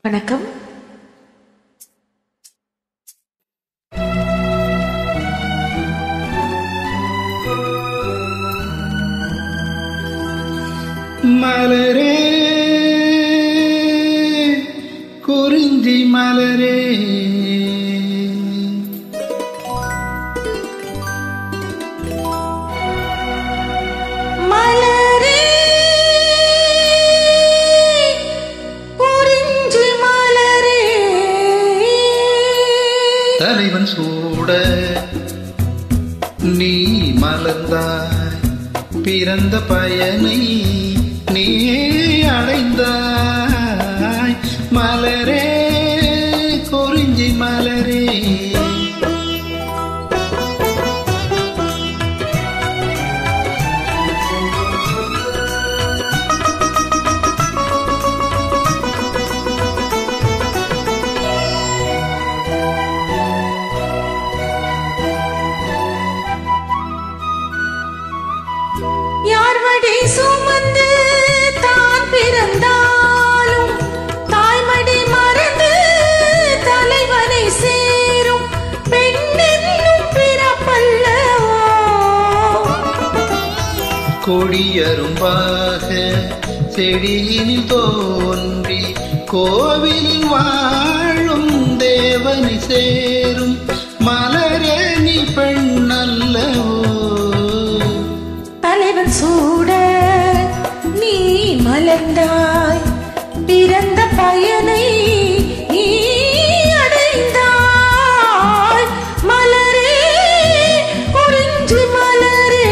வணக்கம் மலரே குறிஞ்சி மலரே மலரே குறிஞ்சி மலரே தலைவன் சூட நீ மலர்ந்தாய் பிறந்த பயனை நீ அடைந்தாய் மலரே குறிஞ்சி மலரே யார் வடி சுமந்து தான் பிறந்தாலும் தாய்மடி மறந்து தலைவனை சேரும் பெண்ணென்னும் பிறப்பல்லவோ கொடியரும்பாக செடியினில் தோன்றி கோவிலில் வாழும் தேவனை சேரும் மலரே நீ பெண்ணல்லவோ தலைவன் சூட நீ மலர்ந்தாய் பிறந்த பயனை நீ அடைந்தாய் மலரே குறிஞ்சி மலரே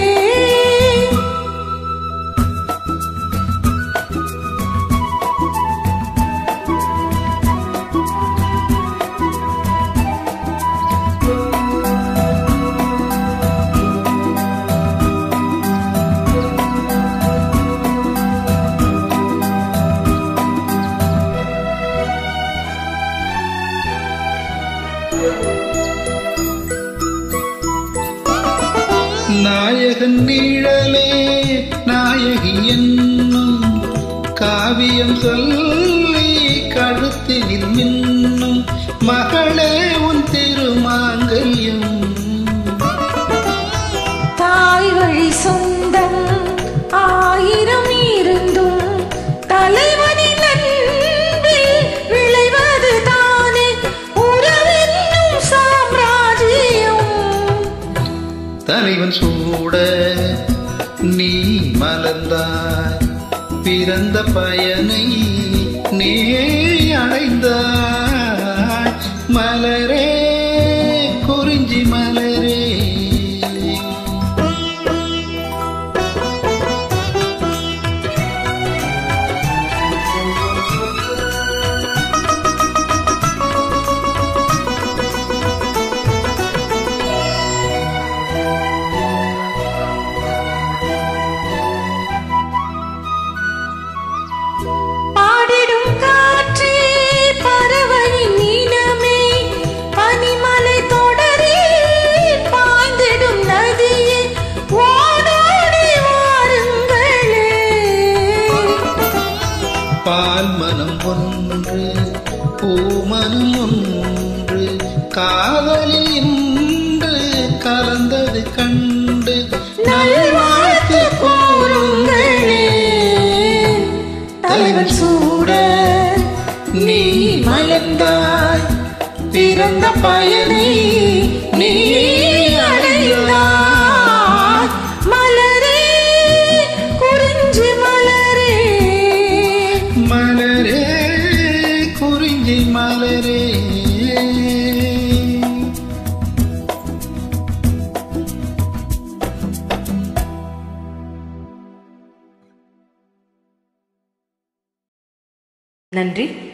நாயகன் நிழலே நாயகி என்னும் காவியம் சொல்லி கழுத்தினில் மின்னும் மகளே உன் திருமாங்கல்யம் தாய் வழி சொந்தம் ஆயிரம் இருந்தும் தலைவனின் அன்பில் விளைவது தானே உறவென்னும் சாம்ராஜ்யம் தலைவன் சூட நீ மலர்ந்தாய் பிறந்த பயனை நீ அடைந்தாய் மலரே குறிஞ்சி மலரே பாடிடும் காற்றே பறவையின் இனமே பனிமலை தொடரில் பாய்ந்திடும் நதியே ஓடோடி வாருங்களே பால் மனம் ஒன்று பூமனம் ஒன்று காதலில் இன்று கலந்தது கண்டு நல்வாழ்த்து கூறுங்களே தலைவன் சூட நீ மலர்ந்தாய் பிறந்த பயனை நீ அடைந்தாய் மலரே குறிஞ்சி மலரே மலரே குறிஞ்சி மலரே நன்றி